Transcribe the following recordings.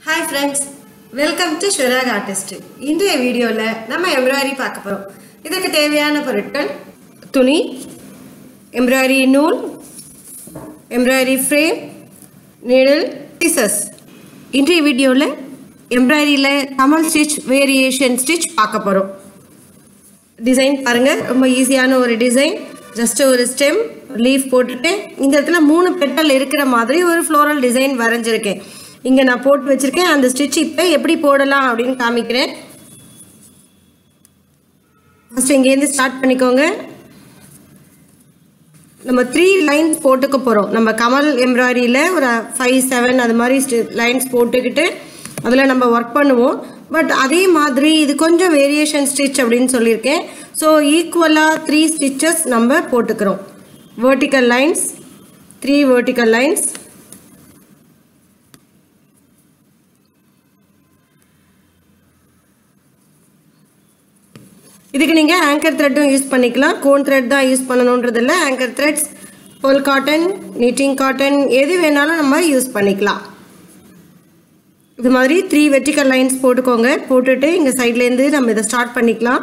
hi friends welcome to ஷுராக் artist இன்றைய வீடியோவில் நம்ம எம்ப்ராய்டரி பார்க்க போகிறோம் இதற்கு தேவையான பொருட்கள் துணி எம்ப்ராய்டரி நூல் எம்ப்ராய்டரி ஃப்ரேம் நீடில் பீசஸ் இன்றைய வீடியோவில் எம்ப்ராய்டரியில் கமல் ஸ்டிச் வேரியேஷன் ஸ்டிச் பார்க்க போகிறோம் டிசைன் பாருங்கள் ரொம்ப ஈஸியான ஒரு டிசைன் ஜஸ்ட் ஒரு ஸ்டெம் லீஃப் போட்டுட்டு இந்த இடத்துல மூணு பெட்டல் இருக்கிற மாதிரி ஒரு ஃப்ளோரல் டிசைன் வரைஞ்சிருக்கேன் இங்கே நான் போட்டு வச்சுருக்கேன் அந்த ஸ்டிச் இப்போ எப்படி போடலாம் அப்படின்னு காமிக்கிறேன் ஃபஸ்ட்டு இங்கேருந்து ஸ்டார்ட் பண்ணிக்கோங்க நம்ம த்ரீ லைன்ஸ் போட்டுக்க போகிறோம் நம்ம கமல் எம்ப்ராய்டரியில் ஒரு ஃபைவ் செவன் அது மாதிரி லைன்ஸ் போட்டுக்கிட்டு அதில் நம்ம ஒர்க் பண்ணுவோம் பட் அதே மாதிரி இது கொஞ்சம் வேரியேஷன் ஸ்டிச் அப்படின்னு சொல்லியிருக்கேன் ஸோ ஈக்குவலாக த்ரீ ஸ்டிச்சஸ் நம்ம போட்டுக்கிறோம் vertical lines three vertical lines இதுக்கு நீங்கள் ஆங்கர் த்ரெட்டும் யூஸ் பண்ணிக்கலாம் கோன் த்ரெட் தான் யூஸ் பண்ணணுன்றது இல்லை ஆங்கர் த்ரெட்ஸ் போல் காட்டன் நீட்டிங் காட்டன் எது வேணாலும் நம்ம யூஸ் பண்ணிக்கலாம் இது மாதிரி த்ரீ வெர்டிக்கல் லைன்ஸ் போட்டுக்கோங்க போட்டுட்டு இங்கே சைட்லேருந்து நம்ம இதை ஸ்டார்ட் பண்ணிக்கலாம்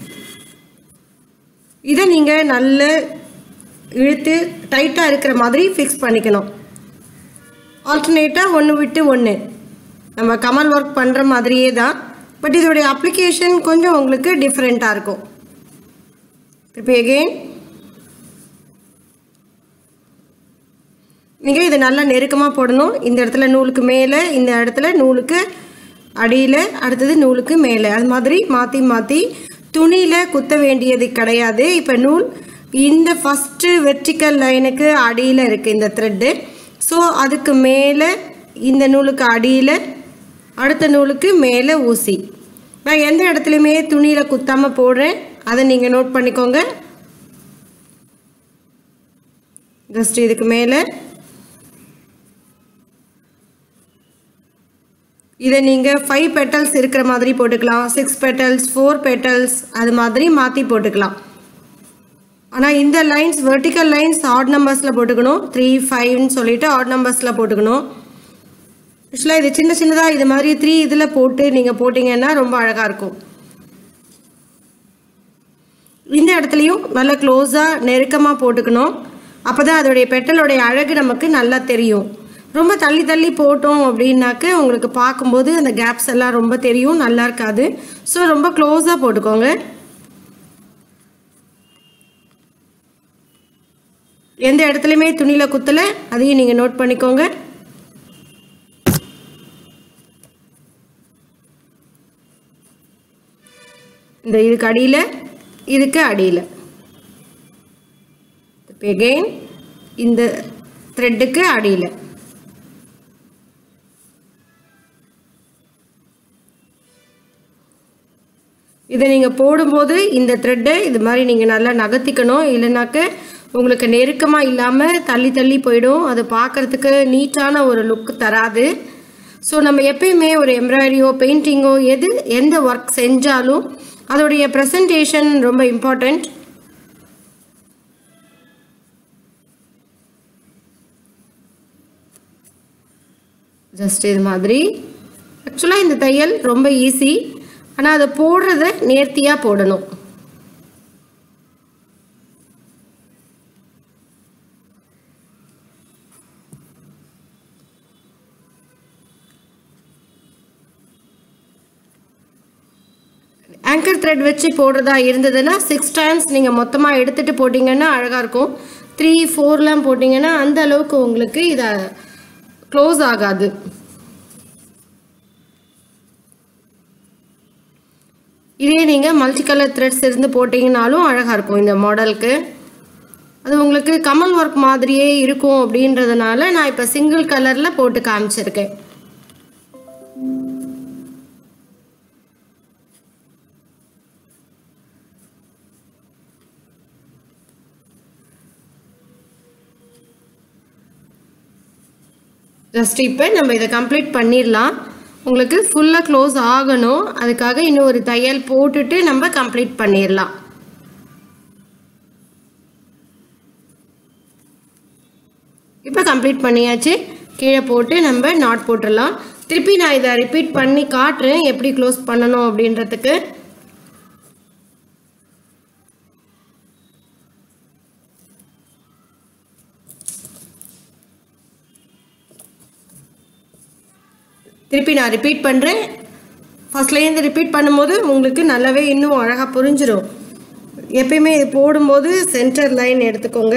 இதை நீங்கள் நல்ல இழுத்து டைட்டாக இருக்கிற மாதிரி ஃபிக்ஸ் பண்ணிக்கணும் ஆல்டர்னேட்டாக ஒன்று விட்டு ஒன்று நம்ம கமல் ஒர்க் பண்ணுற மாதிரியே தான் பட் இதோடைய அப்ளிகேஷன் கொஞ்சம் உங்களுக்கு டிஃப்ரெண்ட்டாக இருக்கும் இப்போ எகெயின் நீங்கள் இதை நல்லா நெருக்கமாக போடணும் இந்த இடத்துல நூலுக்கு மேலே இந்த இடத்துல நூலுக்கு அடியில் அடுத்தது நூலுக்கு மேலே அது மாதிரி மாற்றி மாற்றி துணியில் குத்த வேண்டியது கிடையாது இப்போ நூல் இந்த ஃபஸ்ட்டு வெர்டிக்கல் லைனுக்கு அடியில் இருக்குது இந்த த்ரெட்டு ஸோ அதுக்கு மேலே இந்த நூலுக்கு அடியில் அடுத்த நூலுக்கு மேலே ஊசி நான் எந்த இடத்துலையுமே துணியில் குத்தாமல் போடுறேன் அதை நீங்கள் நோட் பண்ணிக்கோங்க ஜஸ்ட் இதுக்கு மேலே இதை நீங்கள் ஃபைவ் பெட்டல்ஸ் இருக்கிற மாதிரி போட்டுக்கலாம் சிக்ஸ் பெட்டல்ஸ் ஃபோர் பெட்டல்ஸ் அது மாதிரி மாற்றி போட்டுக்கலாம் ஆனால் இந்த லைன்ஸ் வெர்டிக்கல் லைன்ஸ் ஆட் நம்பர்ஸில் போட்டுக்கணும் த்ரீ ஃபைவ்னு சொல்லிட்டு ஆட் நம்பர்ஸில் போட்டுக்கணும் ஆக்சுவலாக இது சின்ன சின்னதாக இது மாதிரி த்ரீ இதில் போட்டு நீங்கள் போட்டிங்கன்னா ரொம்ப அழகாக இருக்கும் இந்த இடத்துலையும் நல்லா க்ளோஸாக நெருக்கமாக போட்டுக்கணும் அப்போ தான் அதோடைய பெட்டலோடைய அழகு நமக்கு நல்லா தெரியும் ரொம்ப தள்ளி தள்ளி போட்டோம் அப்படின்னாக்க உங்களுக்கு பார்க்கும்போது அந்த கேப்ஸ் எல்லாம் ரொம்ப தெரியும் நல்லா இருக்காது ஸோ ரொம்ப க்ளோஸாக போட்டுக்கோங்க எந்த இடத்துலையுமே துணியில் குத்தலை அதையும் நீங்கள் நோட் பண்ணிக்கோங்க இந்த இதுக்கு அடியில் இதுக்கு அடியில் எகெயின் இந்த த்ரெட்டுக்கு அடியில் இதை நீங்கள் போடும்போது இந்த த்ரெட்டை இது மாதிரி நீங்கள் நல்லா நகர்த்திக்கணும் இல்லைனாக்க உங்களுக்கு நெருக்கமாக இல்லாமல் தள்ளி தள்ளி போயிடும் அது பார்க்குறதுக்கு நீட்டான ஒரு லுக் தராது ஸோ நம்ம எப்பயுமே ஒரு எம்ப்ராய்டரியோ பெயிண்டிங்கோ எது எந்த ஒர்க் செஞ்சாலும் அதோடைய ப்ரெசன்டேஷன் ரொம்ப இம்பார்ட்டண்ட் ஜஸ்ட் இது மாதிரி ஆக்சுவலாக இந்த தையல் ரொம்ப ஈஸி ஆனால் அதை போடுறத நேர்த்தியாக போடணும் ஆங்கர் த்ரெட் வச்சு போடுறதா இருந்ததுன்னா சிக்ஸ் டைம்ஸ் நீங்கள் மொத்தமாக எடுத்துகிட்டு போட்டிங்கன்னா அழகாக இருக்கும் த்ரீ ஃபோர்லாம் போட்டிங்கன்னா அந்த அளவுக்கு உங்களுக்கு இதை க்ளோஸ் ஆகாது இதே நீங்கள் மல்டி கலர் த்ரெட்ஸ் இருந்து போட்டிங்கனாலும் அழகாக இருக்கும் இந்த மாடலுக்கு அது உங்களுக்கு கமல் ஒர்க் மாதிரியே இருக்கும் அப்படின்றதுனால நான் இப்போ சிங்கிள் கலரில் போட்டு காமிச்சிருக்கேன் ஜஸ்ட் இப்போ நம்ம இதை கம்ப்ளீட் பண்ணிடலாம் உங்களுக்கு ஃபுல்லாக க்ளோஸ் ஆகணும் அதுக்காக இன்னும் ஒரு தையல் போட்டுட்டு நம்ம கம்ப்ளீட் பண்ணிடலாம் இப்போ கம்ப்ளீட் பண்ணியாச்சு கீழே போட்டு நம்ம நாட் போட்டுடலாம் திருப்பி நான் இதை ரிப்பீட் பண்ணி காட்டுறேன் எப்படி க்ளோஸ் பண்ணணும் அப்படின்றதுக்கு திருப்பி நான் ரிப்பீட் பண்ணுறேன் ஃபஸ்ட்லேருந்து ரிப்பீட் பண்ணும்போது உங்களுக்கு நல்லாவே இன்னும் அழகாக புரிஞ்சிடும் எப்பயுமே இது போடும்போது சென்டர் லைன் எடுத்துக்கோங்க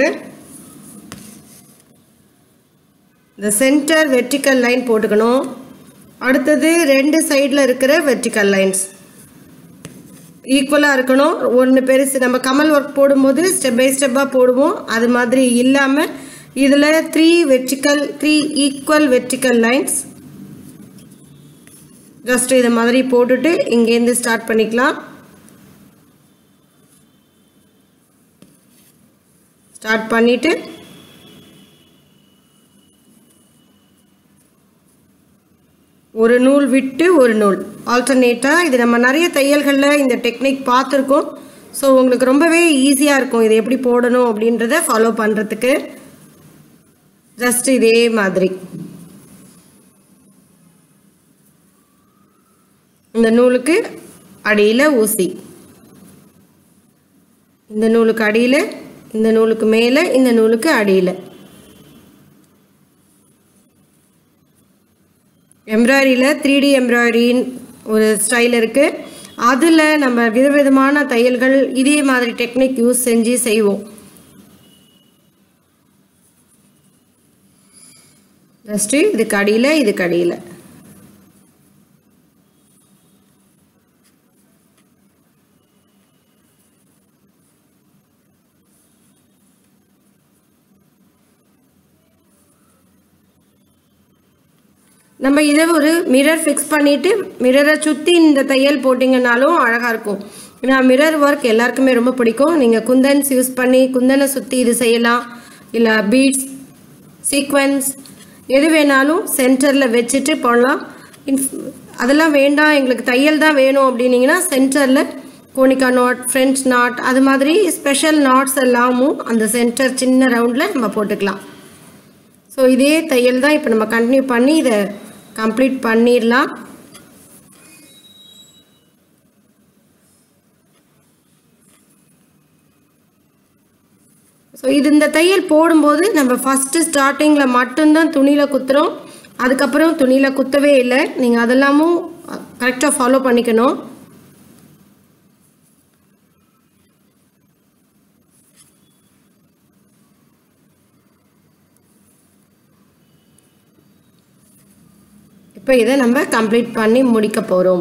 இந்த சென்டர் வெர்டிக்கல் லைன் போட்டுக்கணும் அடுத்தது ரெண்டு சைடில் இருக்கிற வெர்டிக்கல் லைன்ஸ் ஈக்குவலாக இருக்கணும் ஒன்று பெருசு நம்ம கமல் ஒர்க் போடும்போது ஸ்டெப் பை ஸ்டெப்பாக போடுவோம் அது மாதிரி இல்லாமல் இதில் three vertical three equal vertical lines just இதை மாதிரி போட்டுட்டு இங்கேருந்து ஸ்டார்ட் பண்ணிக்கலாம் ஸ்டார்ட் பண்ணிவிட்டு ஒரு நூல் விட்டு ஒரு நூல் ஆல்டர்னேட்டாக இது நம்ம நிறைய தையல்களில் இந்த டெக்னிக் பார்த்துருக்கோம் ஸோ உங்களுக்கு ரொம்பவே ஈஸியாக இருக்கும் இது எப்படி போடணும் அப்படின்றத ஃபாலோ பண்ணுறதுக்கு ஜஸ்ட் இதே மாதிரி இந்த நூலுக்கு அடியில் ஊசி இந்த நூலுக்கு அடியில் இந்த நூலுக்கு மேலே இந்த நூலுக்கு அடியில் எம்ப்ராய்டரியில் த்ரீ டி எம்ப்ராய்டரின்னு ஒரு ஸ்டைல் இருக்குது அதில் நம்ம விதவிதமான தையல்கள் இதே மாதிரி டெக்னிக் யூஸ் செஞ்சு செய்வோம் ஜஸ்ட்டு இதுக்கு அடியில் இதுக்கு அடியில் நம்ம இதை ஒரு மிரர் ஃபிக்ஸ் பண்ணிவிட்டு மிரரை சுற்றி இந்த தையல் போட்டிங்கனாலும் அழகாக இருக்கும் ஏன்னா மிரர் ஒர்க் எல்லாருக்குமே ரொம்ப பிடிக்கும் நீங்கள் குந்தன்ஸ் யூஸ் பண்ணி குந்தனை சுற்றி இது செய்யலாம் இல்லை பீட்ஸ் சீக்வன்ஸ் எது வேணாலும் சென்டரில் வச்சுட்டு போடலாம் இன்ஃப் அதெல்லாம் வேண்டாம் எங்களுக்கு தையல் தான் வேணும் அப்படின்னீங்கன்னா சென்டரில் கோனிகா நாட் ஃப்ரெஞ்ச் நாட் அது மாதிரி ஸ்பெஷல் நாட்ஸ் எல்லாமும் அந்த சென்டர் சின்ன ரவுண்டில் நம்ம போட்டுக்கலாம் ஸோ இதே தையல் தான் இப்போ நம்ம கண்டினியூ பண்ணி இதை கம்ப்ளீட் பண்ணிடலாம் ஸோ இது இந்த தையல் போடும்போது நம்ம ஃபஸ்ட்டு ஸ்டார்டிங்கில் மட்டும்தான் துணியில் குத்துறோம் அதுக்கப்புறம் துணியில் குத்தவே இல்லை நீங்கள் அதெல்லாமும் கரெக்டாக ஃபாலோ பண்ணிக்கணும் இப்போ இதை நம்ம கம்ப்ளீட் பண்ணி முடிக்க போகிறோம்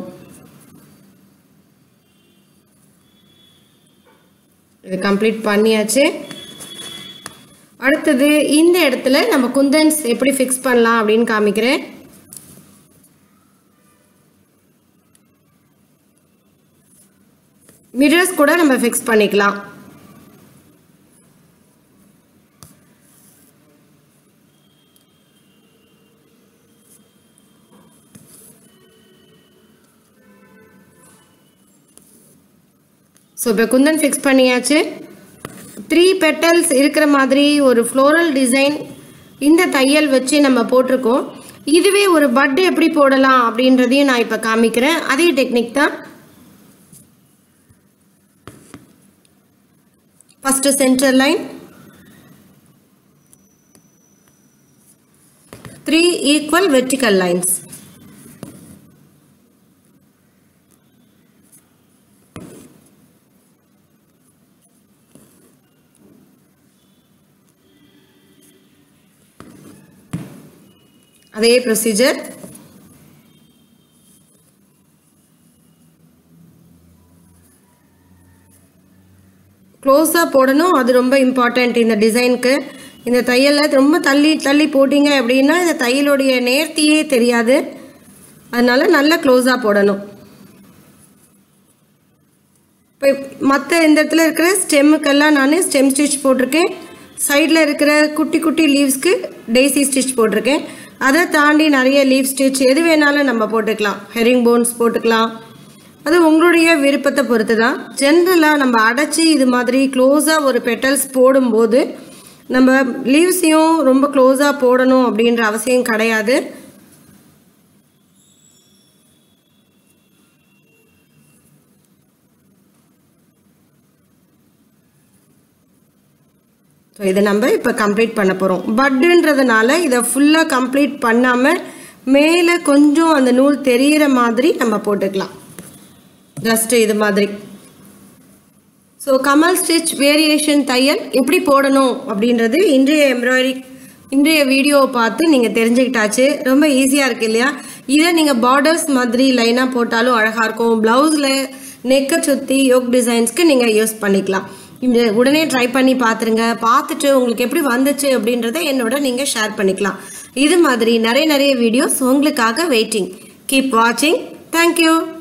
இது கம்ப்ளீட் பண்ணியாச்சு அடுத்தது இந்த இடத்துல நம்ம குந்தன்ஸ் எப்படி ஃபிக்ஸ் பண்ணலாம் அப்படின்னு காமிக்கிறேன் மிரர்ஸ் கூட நம்ம ஃபிக்ஸ் பண்ணிக்கலாம் ஸோ இப்போ குந்தன் ஃபிக்ஸ் பண்ணியாச்சு த்ரீ பெட்டல்ஸ் இருக்கிற மாதிரி ஒரு ஃப்ளோரல் டிசைன் இந்த தையல் வச்சு நம்ம போட்டிருக்கோம் இதுவே ஒரு பட் எப்படி போடலாம் அப்படின்றதையும் நான் இப்போ காமிக்கிறேன் அதே டெக்னிக் தான் first centre line three equal vertical lines அதே ப்ரொசீஜர் க்ளோஸாக போடணும் அது ரொம்ப இம்பார்ட்டண்ட் இந்த டிசைனுக்கு இந்த தையலில் ரொம்ப தள்ளி தள்ளி போட்டிங்க அப்படின்னா இந்த தையலுடைய நேர்த்தியே தெரியாது அதனால நல்லா க்ளோஸாக போடணும் இப்போ மற்ற இந்த இடத்துல இருக்கிற ஸ்டெம்முக்கெல்லாம் நான் ஸ்டெம் ஸ்டிச் போட்டிருக்கேன் சைடில் இருக்கிற குட்டி குட்டி லீவ்ஸ்க்கு டெய்ஸி ஸ்டிச் போட்டிருக்கேன் அதை தாண்டி நிறைய லீவ் ஸ்டிச் எது வேணாலும் நம்ம போட்டுக்கலாம் ஹெரிங் போன்ஸ் போட்டுக்கலாம் அது உங்களுடைய விருப்பத்தை பொறுத்து தான் ஜென்ரலாக நம்ம அடைச்சி இது மாதிரி க்ளோஸாக ஒரு பெட்டல்ஸ் போடும்போது நம்ம லீவ்ஸையும் ரொம்ப க்ளோஸாக போடணும் அப்படின்ற அவசியம் கிடையாது ஸோ இதை நம்ம இப்போ கம்ப்ளீட் பண்ண போகிறோம் பட்டுன்றதுனால இதை ஃபுல்லாக கம்ப்ளீட் பண்ணாமல் மேலே கொஞ்சம் அந்த நூல் தெரியிற மாதிரி நம்ம போட்டுக்கலாம் ஜஸ்ட் இது மாதிரி ஸோ கமல் ஸ்டிச் வேரியேஷன் தையல் எப்படி போடணும் அப்படின்றது இன்றைய எம்ப்ராய்டரி இன்றைய வீடியோவை பார்த்து நீங்கள் தெரிஞ்சுக்கிட்டாச்சு ரொம்ப ஈஸியாக இருக்கு இல்லையா இதை நீங்கள் பார்டர்ஸ் மாதிரி லைனாக போட்டாலும் அழகாக இருக்கும் ப்ளவுஸில் நெக்கை சுற்றி யோக் டிசைன்ஸ்க்கு நீங்கள் யூஸ் பண்ணிக்கலாம் இந்த உடனே ட்ரை பண்ணி பார்த்துருங்க பார்த்துட்டு உங்களுக்கு எப்படி வந்துச்சு அப்படின்றத என்னோட நீங்கள் ஷேர் பண்ணிக்கலாம் இது மாதிரி நிறைய நிறைய வீடியோஸ் உங்களுக்காக வெயிட்டிங் கீப் வாட்சிங் தேங்க்யூ